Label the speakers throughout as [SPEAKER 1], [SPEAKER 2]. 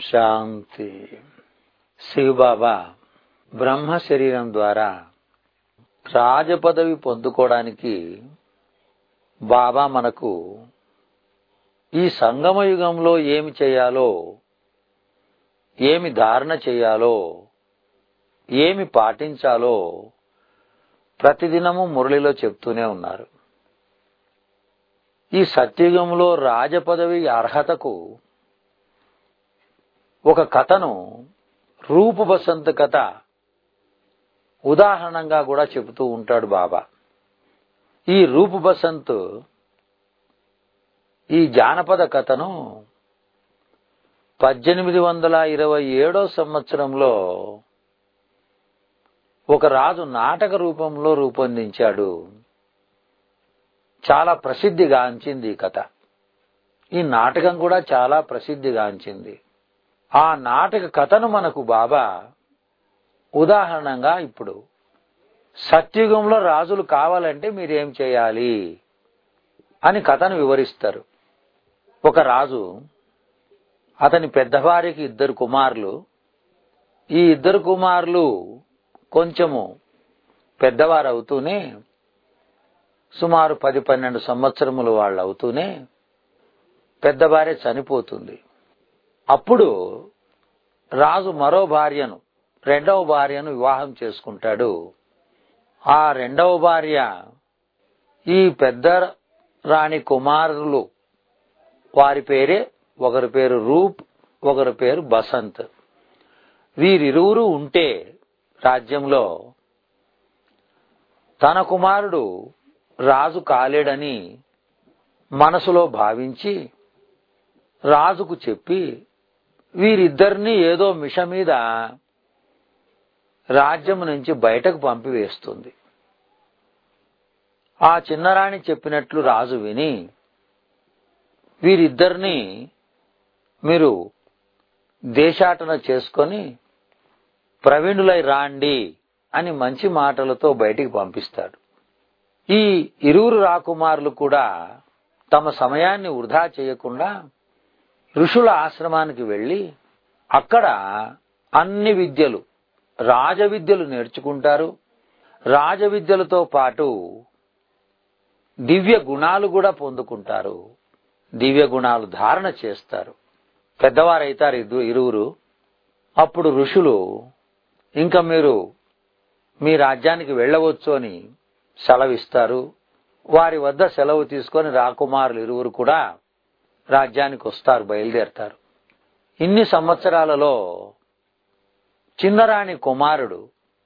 [SPEAKER 1] శాంతి శివబాబా బ్రహ్మ శరీరం ద్వారా రాజపదవి పొందుకోవడానికి బాబా మనకు ఈ సంగమ యుగంలో ఏమి చేయాలో ఏమి ధారణ చేయాలో ఏమి పాటించాలో ప్రతిదినము మురళిలో చెప్తూనే ఉన్నారు ఈ సత్యుగంలో రాజపదవి అర్హతకు ఒక కథను రూపు బసంత్ కథ ఉదాహరణంగా కూడా చెబుతూ ఉంటాడు బాబా ఈ రూపు బసంత్ ఈ జానపద కథను పద్దెనిమిది వందల ఇరవై ఏడో సంవత్సరంలో ఒక రాజు నాటక రూపంలో రూపొందించాడు చాలా ప్రసిద్ధిగాంచింది ఈ కథ ఈ నాటకం కూడా చాలా ప్రసిద్ధిగాంచింది ఆ నాటక కథను మనకు బాబా ఉదాహరణంగా ఇప్పుడు సత్యుగంలో రాజులు కావాలంటే మీరేం చేయాలి అని కథను వివరిస్తారు ఒక రాజు అతని పెద్దవారికి ఇద్దరు కుమారులు ఈ ఇద్దరు కుమారులు కొంచెము పెద్దవారు అవుతూనే సుమారు పది పన్నెండు సంవత్సరములు వాళ్ళు అవుతూనే పెద్ద భార్య చనిపోతుంది అప్పుడు రాజు మరో భార్యను రెండవ భార్యను వివాహం చేసుకుంటాడు ఆ రెండవ భార్య ఈ పెద్ద రాణి కుమారులు వారి పేరే ఒకరి పేరు రూప్ ఒకరి పేరు బసంత్ వీరిరువురు ఉంటే రాజ్యంలో తన కుమారుడు రాజు కాలేడని మనసులో భావించి రాజుకు చెప్పి వీరిద్దరిని ఏదో మిష మీద రాజ్యం నుంచి బయటకు పంపివేస్తుంది ఆ చిన్నరాణి చెప్పినట్లు రాజు విని వీరిద్దరిని మీరు దేశాటన చేసుకొని ప్రవీణులై రాండి అని మంచి మాటలతో బయటికి పంపిస్తాడు ఈ ఇరువురు రాకుమారులు కూడా తమ సమయాన్ని వృధా చేయకుండా ఋషుల ఆశ్రమానికి వెళ్లి అక్కడ అన్ని విద్యలు రాజ విద్యలు నేర్చుకుంటారు రాజ విద్యలతో పాటు దివ్య గుణాలు కూడా పొందుకుంటారు దివ్య గుణాలు ధారణ చేస్తారు పెద్దవారైతారు ఇద్దరు ఇరువురు అప్పుడు ఋషులు ఇంకా మీరు మీ రాజ్యానికి వెళ్ళవచ్చు అని సెలవిస్తారు వారి వద్ద సెలవు తీసుకొని రాకుమారులు ఇరువురు కూడా రాజ్యానికి వస్తారు బయలుదేరతారు ఇన్ని సంవత్సరాలలో చిన్నరాణి కుమారుడు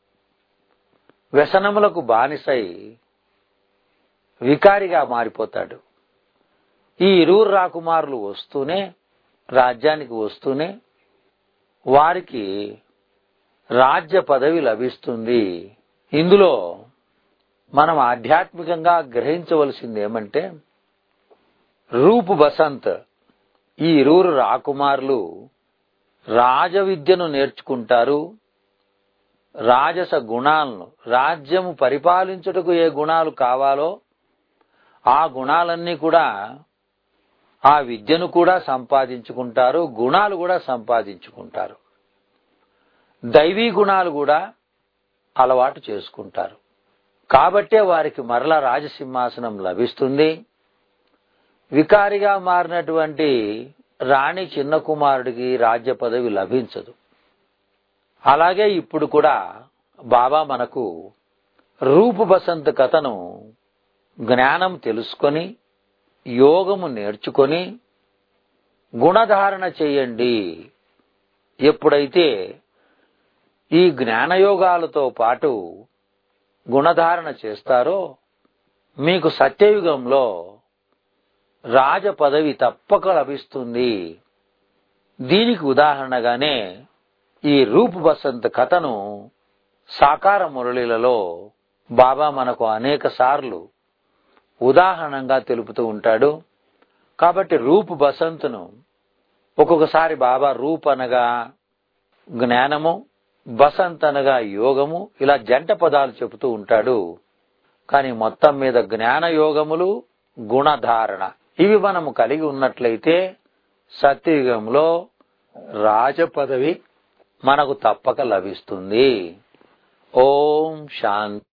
[SPEAKER 1] వ్యసనములకు బానిసై వికారిగా మారిపోతాడు ఈ ఇరువురు రాకుమారులు వస్తూనే రాజ్యానికి వస్తూనే వారికి రాజ్య పదవి లభిస్తుంది ఇందులో మనం ఆధ్యాత్మికంగా గ్రహించవలసింది ఏమంటే రూపు బసంత్ ఈ ఇరువురు రాకుమారులు రాజ విద్యను నేర్చుకుంటారు రాజస గుణాలను రాజ్యము పరిపాలించుటకు ఏ గుణాలు కావాలో ఆ గుణాలన్నీ కూడా ఆ విద్యను కూడా సంపాదించుకుంటారు గుణాలు కూడా సంపాదించుకుంటారు దైవీ గుణాలు కూడా అలవాటు చేసుకుంటారు కాబట్టే వారికి మరల రాజసింహాసనం లభిస్తుంది వికారిగా మారినటువంటి రాణి చిన్న కుమారుడికి రాజ్య పదవి లభించదు అలాగే ఇప్పుడు కూడా బాబా మనకు రూపు బసంత్ కథను జ్ఞానం తెలుసుకొని యోగము నేర్చుకొని గుణధారణ చేయండి ఎప్పుడైతే ఈ జ్ఞానయోగాలతో పాటు గుణధారణ చేస్తారో మీకు సత్యయుగంలో రాజ పదవి తప్పక లభిస్తుంది దీనికి ఉదాహరణగానే ఈ రూప్ బసంత్ కథను సాకార మురళిలలో బాబా మనకు అనేక సార్లు ఉదాహరణంగా తెలుపుతూ ఉంటాడు కాబట్టి రూప్ బసంత్ను ఒక్కొక్కసారి బాబా రూప్ అనగా జ్ఞానము బసంత్ అనగా యోగము ఇలా జంట పదాలు చెబుతూ ఉంటాడు కానీ మొత్తం మీద జ్ఞాన యోగములు గుణధారణ ఇవి మనము కలిగి ఉన్నట్లయితే సత్యయుగంలో రాజ పదవి మనకు తప్పక లభిస్తుంది ఓం శాంతి